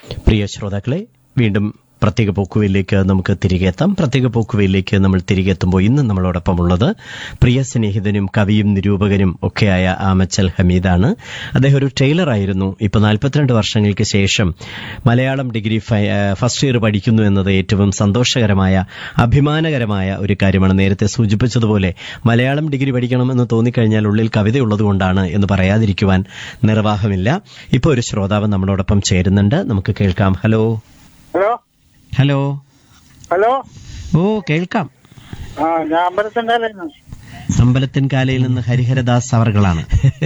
പ്രിയ ശ്രോതാക്കളെ വീണ്ടും പ്രത്യേക പോക്കുവയിലേക്ക് നമുക്ക് തിരികെ എത്താം പ്രത്യേക പോക്കുവയിലേക്ക് നമ്മൾ തിരികെ എത്തുമ്പോൾ ഇന്ന് നമ്മളോടൊപ്പം ഉള്ളത് പ്രിയ സ്നേഹിതനും കവിയും നിരൂപകനും ഒക്കെയായ ആമച്ചൽ ഹമീദാണ് അദ്ദേഹം ഒരു ടൈലറായിരുന്നു ഇപ്പോൾ നാൽപ്പത്തിരണ്ട് വർഷങ്ങൾക്ക് ശേഷം മലയാളം ഡിഗ്രി ഫ- ആ, ഫസ്റ്റ് ഇയർ പഠിക്കുന്നു എന്നത് ഏറ്റവും സന്തോഷകരമായ അഭിമാനകരമായ ഒരു കാര്യമാണ് നേരത്തെ സൂചിപ്പിച്ചതുപോലെ മലയാളം ഡിഗ്രി പഠിക്കണമെന്ന് തോന്നിക്കഴിഞ്ഞാൽ ഉള്ളിൽ കവിതയുള്ളതുകൊണ്ടാണ് എന്ന് പറയാതിരിക്കുവാൻ നിർവാഹമില്ല ഇപ്പോൾ ഒരു ശ്രോതാവ് നമ്മളോടൊപ്പം ചേരുന്നുണ്ട് നമുക്ക് കേൾക്കാം ഹലോ ഹലോ ഹലോ ഹലോ ഓ കേൾക്കാം ആ ഞാൻ അമ്പലത്തിൻ്റെ അമ്പലത്തിൻ കാലയിൽ നിന്ന് ഹരിഹരദാസ് അവർകളാണ്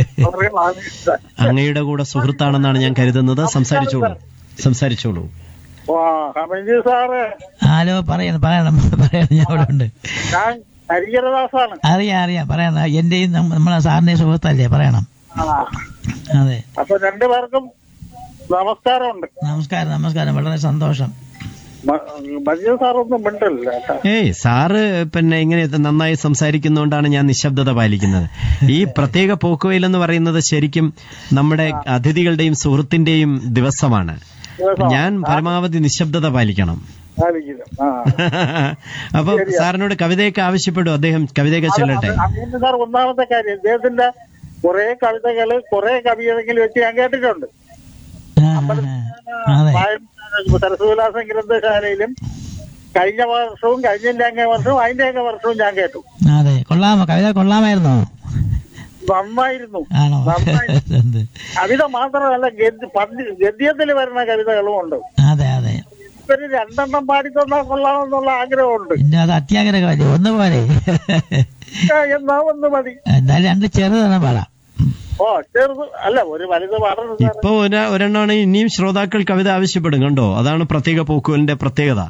അങ്ങയുടെ കൂടെ സുഹൃത്താണെന്നാണ് ഞാൻ കരുതുന്നത് സംസാരിച്ചോളൂ സംസാരിച്ചോളൂ ഹമീദ് സാറ് ഹലോ പറയണം പറയണം പറയണം ഞാൻ ഇവിടെ ഉണ്ട് ഞാൻ ഹരിഹരദാസാണ് അറിയാം അറിയാം പറയണം എന്റെയും നമ്മ- നമ്മളെ സാറിന്റെയും സുഹൃത്തല്ലേ പറയണം ആ അതെ അപ്പൊ രണ്ടുപേർക്കും നമസ്കാരമുണ്ട് നമസ്കാരം നമസ്കാരം വളരെ സന്തോഷം മ- മജീദ് സാറൊന്നും മിണ്ടില്ല കേട്ടോ ഏയ് സാറ് പിന്നെ ഇങ്ങനെ ഇത് നന്നായി സംസാരിക്കുന്നതുകൊണ്ടാണ് ഞാൻ നിശബ്ദത പാലിക്കുന്നത് ഈ പ്രത്യേക പോക്കുവയിൽ എന്ന് പറയുന്നത് ശരിക്കും നമ്മുടെ അതിഥികളുടെയും സുഹൃത്തിന്റെയും ദിവസമാണ് ഞാൻ പരമാവധി നിശബ്ദത പാലിക്കണം ആയിരിക്കും. ആ അപ്പൊ സാറിനോട് കവിതയൊക്കെ ആവശ്യപ്പെടും അദ്ദേഹം കവിതയൊക്കെ ചൊല്ലട്ടെ ഹമീദ് സാർ ഒന്നാമത്തെ കാര്യം ഇദ്ദേഹത്തിന്റെ കുറെ കവിതകള് കുറെ കവിതകൾ വെച്ച് ഞാൻ കേട്ടിട്ടുണ്ട് ആ, ആ, അതെ സരസ്വലാസം ഗ്രന്ഥശാലയിലും കഴിഞ്ഞ വർഷവും കഴിഞ്ഞ അങ്ങേ വർഷവും അതിന്റെ അങ്ങേ വർഷവും ഞാൻ കേട്ടു അതെ കൊള്ളാമോ കവിത കൊള്ളാമായിരുന്നോ നന്നായിരുന്നു ആണോ നന്നായി. എന്ത്? കവിത മാത്രമല്ല ഗദ്യ- പദ്യ- ഗദ്യത്തിൽ വരുന്ന കവിതകളും ഉണ്ട് അതെ അതെ ഇവര് രണ്ടെണ്ണം പാടി തന്നാൽ കൊള്ളാമെന്നുള്ള ആഗ്രഹമുണ്ട് പിന്നെ അത് അത്യാഗ്രഹമല്ലേ ഒന്ന് പോലെ ആ, എന്നാ ഒന്ന് മതി എന്തായാലും രണ്ട് ചെറുതെണ്ണം പാടാം ഓ ചെറുത് അല്ല ഒരു വലുത് പാടുന്നത് സാറേ. ഇപ്പൊ ഒരു ഒരെണ്ണമാണ് ഇനിയും ശ്രോതാക്കൾ കവിത ആവശ്യപ്പെടും കണ്ടോ അതാണ് പ്രത്യേക പോക്കുവലിന്റെ പ്രത്യേകത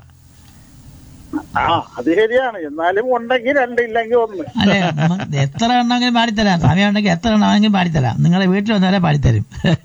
ആ അത് ശരിയാണ് എന്നാലും ഉണ്ടെങ്കിൽ രണ്ട് ഇല്ലെങ്കിൽ ഒന്ന് അല്ലെ നമ്മ- എത്ര എണ്ണമെങ്കിലും പാടിത്തരാം സമയം ഉണ്ടെങ്കിൽ എത്ര എണ്ണമെങ്കിലും പാടിത്തരാം നിങ്ങളെ വീട്ടിൽ വന്നാലേ പാടിത്തരും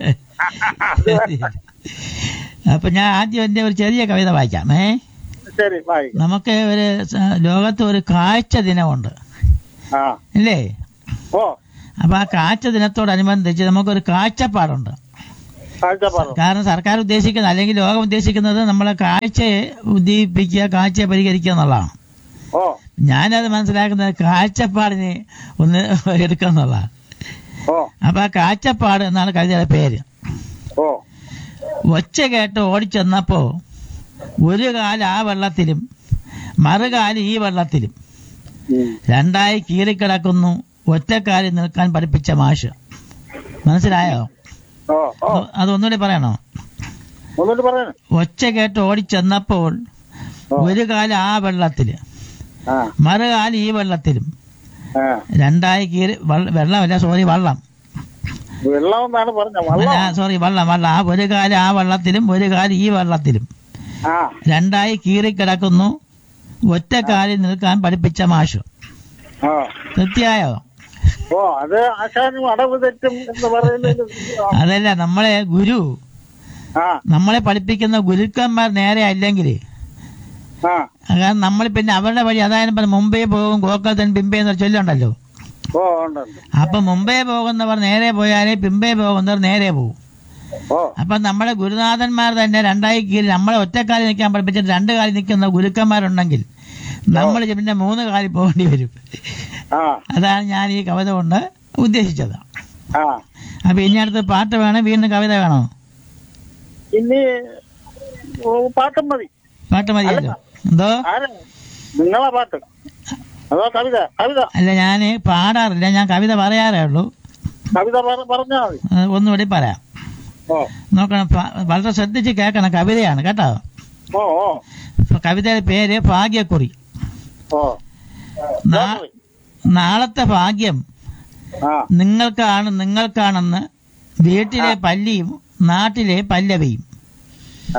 അപ്പൊ ഞാൻ ആദ്യം എന്റെ ഒരു ചെറിയ കവിത വായിക്കാം ഏ ശരി ബായ് നമുക്ക് ഒരു സ- ലോകത്ത് ഒരു കാഴ്ച ദിനമുണ്ട് ആ ഇല്ലേ ഓ അപ്പൊ ആ കാഴ്ച ദിനത്തോടനുബന്ധിച്ച് നമുക്കൊരു കാഴ്ചപ്പാടുണ്ട് കാഴ്ചപ്പാട് കാരണം സർക്കാർ ഉദ്ദേശിക്കുന്നത് അല്ലെങ്കിൽ ലോകം ഉദ്ദേശിക്കുന്നത് നമ്മളെ കാഴ്ചയെ ഉദ്ദീപിക്കുക കാഴ്ചയെ പരിഹരിക്കുക എന്നുള്ളതാണ് ഓ ഞാനത് മനസ്സിലാക്കുന്നത് കാഴ്ചപ്പാടിനെ ഒന്ന് എടുക്കുക എന്നുള്ളതാണ് ഓ അപ്പൊ ആ കാഴ്ചപ്പാട് എന്നാണ് കവിതയുടെ പേര് ഓ ഒച്ച കേട്ട് ഓടിച്ചെന്നപ്പോ ഒരു കാല് ആ വെള്ളത്തിലും മറുകാല് ഈ വെള്ളത്തിലും ഉം. രണ്ടായി കീറിക്കിടക്കുന്നു ഒറ്റക്കാലിൽ നിൽക്കാൻ പഠിപ്പിച്ച മാഷ് മനസ്സിലായോ ഓ ഓ അത് അതൊന്നുകൂടി പറയണോ ഒന്നിട്ട് പറയുന്നു ഒച്ച കേട്ട് ഓടിച്ചെന്നപ്പോൾ ഓ. ഒരു കാല് ആ വെള്ളത്തില് ആ മറുകാല് ഈ വെള്ളത്തിലും ആ രണ്ടായി കീറി വള്ള- വെള്ളമല്ല സോറി വള്ളം വെള്ളം എന്നാണ് പറഞ്ഞ അല്ല വെള്ളം സോറി വള്ളം വള്ളം ആ ഒരു കാല് ആ വെള്ളത്തിലും ഒരു കാല് ഈ വെള്ളത്തിലും ആ രണ്ടായി കീറിക്കിടക്കുന്നു ഒറ്റ കാലിൽ നിൽക്കാൻ പഠിപ്പിച്ച മാഷു ആ തൃപ്തിയായോ ഓ അത് ആശാനും അടവ് തെറ്റും എന്ന് പറയുന്നത് അതല്ല നമ്മളെ ഗുരു ആ നമ്മളെ പഠിപ്പിക്കുന്ന ഗുരുക്കന്മാർ നേരെ അല്ലെങ്കിൽ ആ കാരണം നമ്മൾ പിന്നെ അവരുടെ വഴി അതായത് ഇപ്പം മുംബൈ പോകും ഗോക്കത്തൻ പിമ്പേ എന്നൊരു ചൊല്ലുണ്ടല്ലോ ഓ ഉണ്ട് ഉണ്ട്. അപ്പൊ മുംബൈ പോകുന്നവർ നേരെ പോയാലേ പിമ്പേ പോകുന്നവർ നേരെ പോകും ഓ അപ്പൊ നമ്മുടെ ഗുരുനാഥന്മാർ തന്നെ രണ്ടായി കീഴിൽ നമ്മളെ ഒറ്റക്കാലിൽ നിൽക്കാൻ പഠിപ്പിച്ചിട്ട് രണ്ട് കാലിൽ നിൽക്കുന്ന ഗുരുക്കന്മാരുണ്ടെങ്കിൽ നമ്മൾ പിന്നെ മൂന്ന് കാലിൽ പോകേണ്ടി വരും ആ അതാണ് ഞാൻ ഈ കവിത കൊണ്ട് ഉദ്ദേശിച്ചത് ആ അപ്പൊ ഇനി അടുത്ത് പാട്ട് വേണം വീണ്ടും കവിത വേണോ ഇനി ഓ, പാട്ടും മതി പാട്ട് മതിയല്ലോ എന്തോ ആരാ നിങ്ങളെ പാട്ട് അതോ കവിത കവിത അല്ല ഞാൻ പാടാറില്ല ഞാൻ കവിത പറയാറേ ഉള്ളൂ കവിത പറ- പറഞ്ഞാ മതി അത് ഒന്നുകൂടി പറയാം ഓ നോക്കണം പ- വളരെ ശ്രദ്ധിച്ച് കേൾക്കണം കവിതയാണ് കേട്ടോ ഓ ഓ ഇപ്പൊ കവിതയുടെ പേര് ഭാഗ്യക്കുറി ഓ നാ- നാളത്തെ ഭാഗ്യം ആ നിങ്ങൾക്കാണ് നിങ്ങൾക്കാണെന്ന് വീട്ടിലെ പല്ലിയും നാട്ടിലെ പല്ലവിയും ആ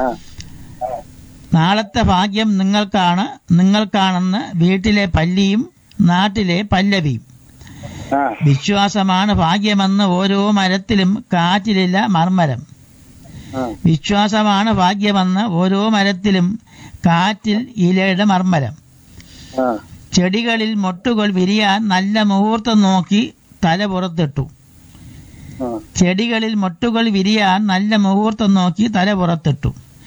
നാളത്തെ ഭാഗ്യം നിങ്ങൾക്കാണ് നിങ്ങൾക്കാണെന്ന് വീട്ടിലെ പല്ലിയും നാട്ടിലെ പല്ലവിയും ആ വിശ്വാസമാണ് ഭാഗ്യമെന്ന് ഓരോ മരത്തിലും കാറ്റിലില്ല മർമരം ആ വിശ്വാസമാണ് ഭാഗ്യമെന്ന് ഓരോ മരത്തിലും കാറ്റിൽ ഇലയുടെ മർമരം ആ ചെടികളിൽ മൊട്ടുകൾ വിരിയാൻ നല്ല മുഹൂർത്തം നോക്കി തല പുറത്തിട്ടു ആ ചെടികളിൽ മൊട്ടുകൾ വിരിയാൻ നല്ല മുഹൂർത്തം നോക്കി തല പുറത്തിട്ടു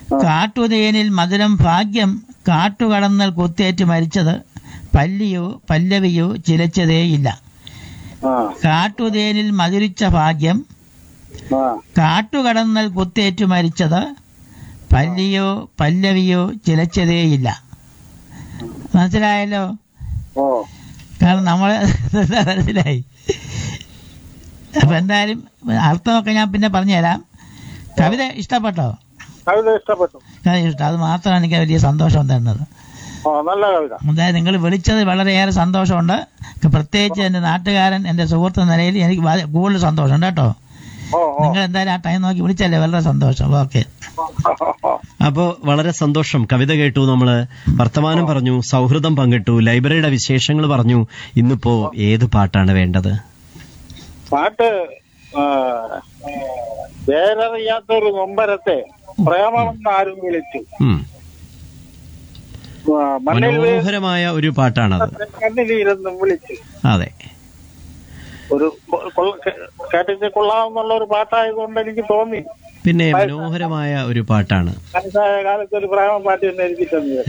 കാട്ടുതേനിൽ മധുരം ഭാഗ്യം കാട്ടുകടന്നൽ കുത്തേറ്റ് മരിച്ചത് പല്ലിയോ പല്ലവിയോ ചിലച്ചതേയില്ല ആ കാട്ടുതേനിൽ മധുരിച്ച ഭാഗ്യം ആ കാട്ടുകടന്നൽ കുത്തേറ്റു മരിച്ചത് പല്ലിയോ പല്ലവിയോ ചിലച്ചതേയില്ല മനസ്സിലായല്ലോ ഓ കാരണം നമ്മള് മനസ്സിലായി അപ്പൊ എന്തായാലും അർത്ഥമൊക്കെ ഞാൻ പിന്നെ പറഞ്ഞുതരാം കവിത ഇഷ്ടപ്പെട്ടോ കവിത ഇഷ്ടപ്പെട്ടു കവിത ഇഷ്ടം അത് മാത്രമാണ് എനിക്ക് വലിയ സന്തോഷം തരുന്നത് ഓ നല്ല കവിത അതായത് നിങ്ങൾ വിളിച്ചത് വളരെയേറെ സന്തോഷമുണ്ട് പ്രത്യേകിച്ച് എന്റെ നാട്ടുകാരൻ എന്റെ സുഹൃത്ത് എന്ന നിലയിൽ എനിക്ക് വളരെ കൂടുതൽ സന്തോഷമുണ്ട് കേട്ടോ ഓ ഓ നിങ്ങൾ എന്തായാലും ആ ടൈം നോക്കി വിളിച്ചല്ലേ വളരെ സന്തോഷം ഓക്കെ അപ്പോ വളരെ സന്തോഷം കവിത കേട്ടു നമ്മള് വർത്തമാനം പറഞ്ഞു സൗഹൃദം പങ്കിട്ടു ലൈബ്രറിയുടെ വിശേഷങ്ങൾ പറഞ്ഞു ഇന്നിപ്പോ ഏത് പാട്ടാണ് വേണ്ടത് പാട്ട് ആ, വേരറിയാത്തൊരു നൊമ്പരത്തെ പ്രേമമെന്ന് ആരും വിളിച്ചു ഉം. ആ, മണ്ണിൽ വീണ് മനോഹരമായ ഒരു പാട്ടാണത് കണ്ണിലിരുന്നും വിളിച്ചു അതെ ഒരു കൊ- കൊള്ള- കേട്ടിട്ട് കൊള്ളാമെന്നുള്ള ഒരു പാട്ടായതുകൊണ്ട് എനിക്ക് തോന്നി പിന്നെ മനോഹരമായ ഒരു പാട്ടാണ് മനസ്സായ കാലത്ത് ഒരു പ്രേമ പാട്ട് തന്നെ എനിക്ക് തന്നത്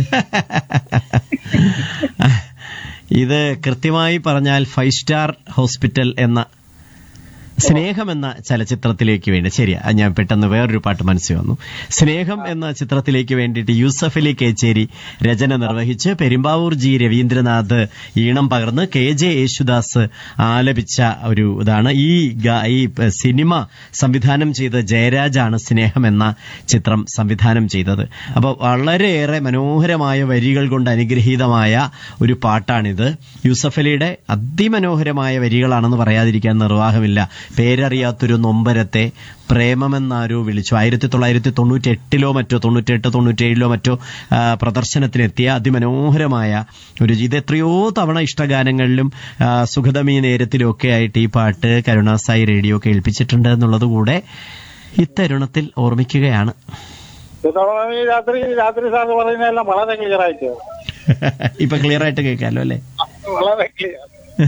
ഇത് കൃത്യമായി പറഞ്ഞാൽ ഫൈവ് സ്റ്റാർ ഹോസ്പിറ്റൽ എന്ന സ്നേഹം എന്ന ചലച്ചിത്രത്തിലേക്ക് വേണ്ടി ശരിയാ അത് ഞാൻ പെട്ടെന്ന് വേറൊരു പാട്ട് മനസ്സിൽ വന്നു സ്നേഹം എന്ന ചിത്രത്തിലേക്ക് വേണ്ടിയിട്ട് യൂസഫ് അലി കേച്ചേരി രചന നിർവഹിച്ച് പെരുമ്പാവൂർ ജി രവീന്ദ്രനാഥ് ഈണം പകർന്ന് കെ ജെ യേശുദാസ് ആലപിച്ച ഒരു ഇതാണ് ഈ ഗ- ഈ സിനിമ സംവിധാനം ചെയ്ത ജയരാജാണ് സ്നേഹം എന്ന ചിത്രം സംവിധാനം ചെയ്തത് അപ്പോൾ വളരെയേറെ മനോഹരമായ വരികൾ കൊണ്ട് അനുഗ്രഹീതമായ ഒരു പാട്ടാണിത് യൂസഫ് അലിയുടെ അതിമനോഹരമായ വരികളാണെന്ന് പറയാതിരിക്കാൻ നിർവാഹമില്ല പേരറിയാത്തൊരു നൊമ്പരത്തെ പ്രേമമെന്നാരോ വിളിച്ചു ആയിരത്തി തൊള്ളായിരത്തി തൊണ്ണൂറ്റി എട്ടിലോ മറ്റോ തൊണ്ണൂറ്റെട്ട് തൊണ്ണൂറ്റേഴിലോ മറ്റോ ആ, പ്രദർശനത്തിനെത്തിയ അതിമനോഹരമായ ഒരു ഇത് എത്രയോ തവണ ഇഷ്ടഗാനങ്ങളിലും ആ, സുഖതമീ നേരത്തിലും ഒക്കെ ആയിട്ട് ഈ പാട്ട് കരുണാസായി റേഡിയോ കേൾപ്പിച്ചിട്ടുണ്ട് എന്നുള്ളത് കൂടെ ഇത്തരുണത്തിൽ ഓർമ്മിക്കുകയാണ് ഇതോടെ ഈ രാത്രി രാത്രി സാർ പറയുന്നതെല്ലാം വളരെ ക്ലിയർ ആയിട്ട് ഇപ്പൊ ക്ലിയർ ആയിട്ട് കേൾക്കാമല്ലോ അല്ലേ വളരെ ക്ലിയർ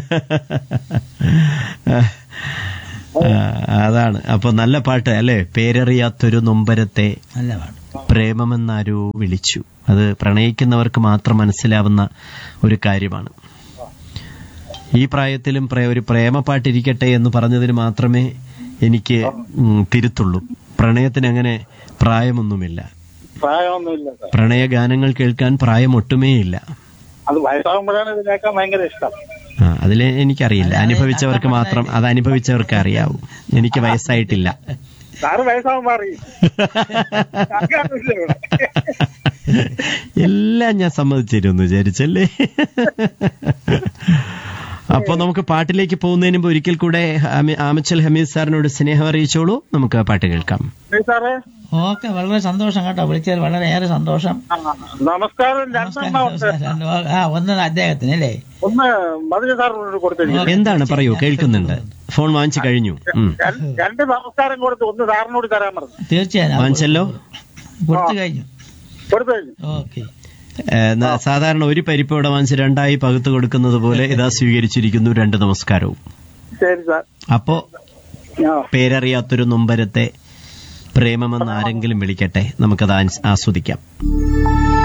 ആ, അതാണ് അപ്പൊ നല്ല പാട്ട് അല്ലേ പേരറിയാത്തൊരു നൊമ്പരത്തെ നല്ല പാട്ട് പ്രേമമെന്നാരോ വിളിച്ചു അത് പ്രണയിക്കുന്നവർക്ക് മാത്രം മനസ്സിലാവുന്ന ഒരു കാര്യമാണ് ഈ പ്രായത്തിലും പ്രേ- ഒരു പ്രേമപ്പാട്ടിരിക്കട്ടെ എന്ന് പറഞ്ഞതിന് മാത്രമേ എനിക്ക് ഉം, തിരുത്തുള്ളൂ പ്രണയത്തിന് അങ്ങനെ പ്രായമൊന്നുമില്ല പ്രായമൊന്നുമില്ല സാർ പ്രണയഗാനങ്ങൾ കേൾക്കാൻ പ്രായം ഒട്ടുമേയില്ല അത് വയസ്സാകുമ്പോഴാണ് ഇതിനേക്കാൻ ഭയങ്കര ഇഷ്ടം ആ അതിൽ എനിക്കറിയില്ല അനുഭവിച്ചവർക്ക് മാത്രം അത് അനുഭവിച്ചവർക്ക് അറിയാവൂ എനിക്ക് വയസ്സായിട്ടില്ല സാറ് വയസ്സാകുമ്പോ അറിയും ഞങ്ങൾക്കറിയില്ല ഇവിടെ. എല്ലാം ഞാൻ സമ്മതിച്ചിരുന്നു വിചാരിച്ചല്ലേ അപ്പൊ നമുക്ക് പാട്ടിലേക്ക് പോകുന്നതിന് മുമ്പ് ഒരിക്കൽ കൂടെ ആമി- ആമച്ചൽ ഹമീദ് സാറിനോട് സ്നേഹം അറിയിച്ചോളൂ നമുക്ക് പാട്ട് കേൾക്കാം ഈ സാറേ ഓക്കെ വളരെ സന്തോഷം കേട്ടോ വിളിച്ചത് വളരെയേറെ സന്തോഷം ആ, നമസ്കാരം രണ്ടെണ്ണം ഉണ്ട് നമസ്കാരം. ആ ഒന്ന് അദ്ദേഹത്തിന് അല്ലേ ഒന്ന് മധുര സാറിനോട് കൊടുത്തിരിക്കുന്നു എന്താണ് പറയൂ കേൾക്കുന്നുണ്ട് ഫോൺ വാങ്ങിച്ചു കഴിഞ്ഞു ഉം. രണ്ട് രണ്ട് നമസ്കാരം കൊടുത്ത് ഒന്ന് സാറിനോട് തരാൻ പറഞ്ഞു തീർച്ചയായും വാങ്ങിച്ചല്ലോ കൊടുത്തു കഴിഞ്ഞു കൊടുത്തു കഴിഞ്ഞു ഓക്കെ ഏ, ന- സാധാരണ ഒരു പരിപ്പ് ഇവിടെ വാങ്ങിച്ച് രണ്ടായി പകുത്ത് കൊടുക്കുന്നത് പോലെ ഇതാ സ്വീകരിച്ചിരിക്കുന്നു രണ്ട് നമസ്കാരവും ശരി സാർ അപ്പോ ആ പേരറിയാത്തൊരു നൊമ്പരത്തെ പ്രേമമെന്ന് ആരെങ്കിലും വിളിക്കട്ടെ നമുക്കത് ആസ്- ആസ്വദിക്കാം